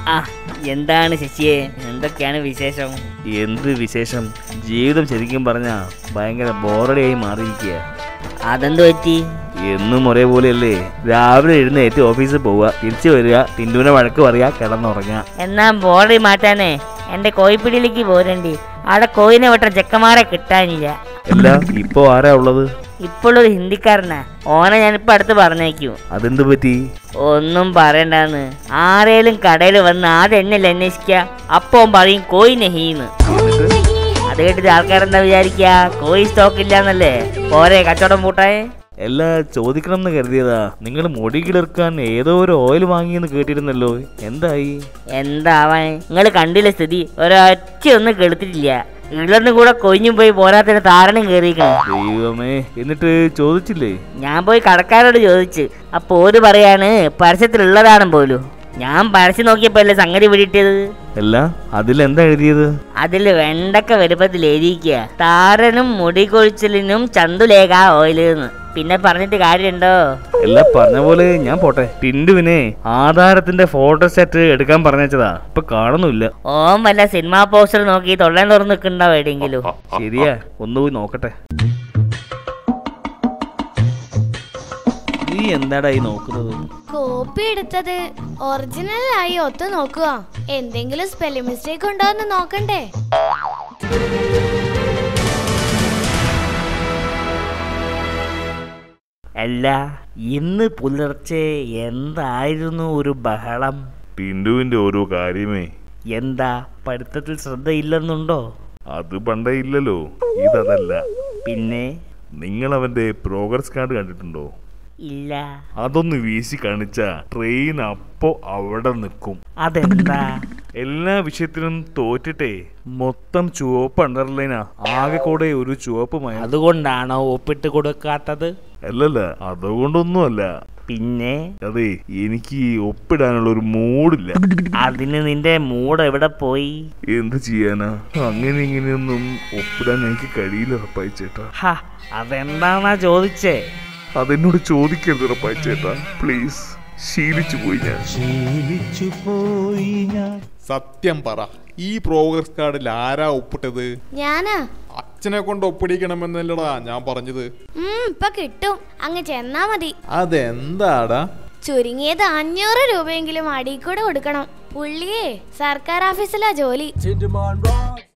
ആ എന്താണ് ശശിയെ എന്തൊക്കെയാണ് വിശേഷം എന്ത് വിശേഷം ജീവിതം ശരിക്കും പറഞ്ഞാ ഭയങ്കര ബോറടിയായി മാറിയിരിക്കുക അതെന്ത് പറ്റി എന്നും ഒരേപോലെയല്ലേ രാവിലെ എഴുന്നേറ്റ് ഓഫീസിൽ പോവുക തിരിച്ചു വരിക ടിൻഡുവിനെ വഴക്ക് പറയുക കിടന്നുറങ്ങുക എന്നാ ബോർഡറി മാറ്റാനേ എന്റെ കോയിപ്പിടിയിലേക്ക് പോരണ്ടി അവിടെ കോയിനെ വിട്ട ചെക്കന്മാരെ കിട്ടാനില്ല അല്ല ഇപ്പോ ആരാ ഉള്ളത് ഇപ്പോഴൊരു ഹിന്ദിക്കാരനാ ഓനെ ഞാനിപ്പോ അടുത്ത് പറഞ്ഞേക്കും അതെന്ത് പറ്റി ഒന്നും പറയണ്ടാന്ന് ആരേലും കടയിൽ വന്ന് ആദ്യം എന്നല്ലേ അന്വേഷിക്ക അപ്പൊ ഓൻ പറയും കോയി നെഹീന്ന് അത് കേട്ടിട്ട് ആൾക്കാരെന്താ വിചാരിക്ക കോയി സ്റ്റോക്ക് ഇല്ലാന്നല്ലേ പോരെ കച്ചവടം പൂട്ടായേ എല്ലാ ചോദിക്കണം എന്ന് കരുതിയതാ നിങ്ങൾ മുടി കിളിർക്കാൻ ഏതോ ഒരു ഓയിൽ വാങ്ങിയെന്ന് കേട്ടിരുന്നല്ലോ എന്തായി എന്താവാൻ നിങ്ങൾ കണ്ടില്ല സ്ഥിതി ഒരൊറ്റ ഒന്നും കെടുത്തിട്ടില്ല ഇളന്ന് കൂടെ കൊഞ്ഞും പോയി പോരാത്തിന് താരണം കയറിയിരിക്കണം ദൈവമേ എന്നിട്ട് ചോദിച്ചില്ലേ ഞാൻ പോയി കടക്കാരോട് ചോദിച്ചു അപ്പൊ ഓര് പറയാണ് പരസ്യത്തിലുള്ളതാണ് പോലും ഞാൻ പരസ്യം നോക്കിയപ്പോ അല്ലേ സംഗതി പിടിയിട്ടത് അല്ല അതിലെന്താ എഴുതിയത് അതിൽ വെണ്ടക്ക വലുപ്പത്തിൽ എഴുതിയിരിക്കുക താരനും മുടി കൊഴിച്ചിലിനും ചന്തുലേഖ ഓയിലെന്ന് പിന്നെ പറഞ്ഞിട്ട് കാര്യമുണ്ടോ എല്ലാം പറഞ്ഞ പോലെ ഞാൻ പോട്ടെ ടിൻഡുവിനെ ആധാരത്തിന്റെ ഫോട്ടോ സെറ്റ് എടുക്കാൻ പറഞ്ഞതാ ഇപ്പൊ കാണുന്നില്ല ഓം വല്ല സിനിമാ പോസ്റ്റർ നോക്കി തൊള്ളാൻ തുറന്ന് നിൽക്കണ്ടോ എവിടെയെങ്കിലും ശരിയാ ഒന്ന് പോയി നോക്കട്ടെ നീ എന്താടാ ഈ നോക്കുന്നത് കോപ്പി എടുത്തത് ഒറിജിനൽ ആയി ഒത്തു നോക്കുക എന്തെങ്കിലും സ്പെല്ലിംഗ് മിസ്റ്റേക്ക് ഉണ്ടോ എന്ന് നോക്കണ്ടേ അല്ല ഇന്ന് പുലർച്ചെ എന്തായിരുന്നു ഒരു ബഹളം ടിൻഡുവിന്റെ ഓരോ കാര്യമേ എന്താ പഠിത്തത്തിൽ ശ്രദ്ധയില്ലെന്നുണ്ടോ അത് പണ്ടേ ഇല്ലല്ലോ ഇതല്ല പിന്നെ നിങ്ങൾ അവന്റെ പ്രോഗ്രസ് കാർഡ് കണ്ടിട്ടുണ്ടോ ഇല്ല അതൊന്ന് വീശി കാണിച്ച ട്രെയിൻ അപ്പോ അവിടെ നിൽക്കും അതെന്താ എല്ലാ വിഷയത്തിലും തോറ്റിട്ടേ മൊത്തം ചുവപ്പ് അണ്ടർലൈനാ ആകെ കൂടെ ഒരു ചുവപ്പ് മയ അതുകൊണ്ടാണോ ഒപ്പിട്ട് കൊടുക്കാത്തത് അല്ലല്ല അതുകൊണ്ടൊന്നുമല്ല പിന്നെ അതെ എനിക്ക് ഈ ഒപ്പിടാനുള്ള ഒരു മൂഡില്ല അതിന് നിന്റെ മൂഡ് എവിടെ പോയി എന്ത് ചെയ്യാനാ അങ്ങനെ ഇങ്ങനെയൊന്നും ഒപ്പിടാൻ എനിക്ക് കഴിയില്ല ഉറപ്പായി ചേട്ടാ ഹ അതെന്താണാ ചോദിച്ചേ അതെന്നോട് ചോദിക്കരുത് ഉറപ്പായി ചേട്ടാ പ്ലീസ് ശീലിച്ചു പോയി ഞാൻ സത്യം പറ ഈ പ്രോഗ്രസ് കാർഡിൽ ആരാ ഒപ്പിട്ടത് ഞാനാ അച്ഛനെ കൊണ്ട് ഒപ്പിടിക്കണമെന്നല്ലടാ ഞാൻ പറഞ്ഞത് ഉം ഇപ്പൊ കിട്ടും അങ്ങ് ചെന്നാ മതി അതെന്താടാ ചുരുങ്ങിയത് അഞ്ഞൂറ് രൂപയെങ്കിലും അടിക്കൂടെ കൊടുക്കണം പുള്ളിയെ സർക്കാർ ഓഫീസിലാ ജോലി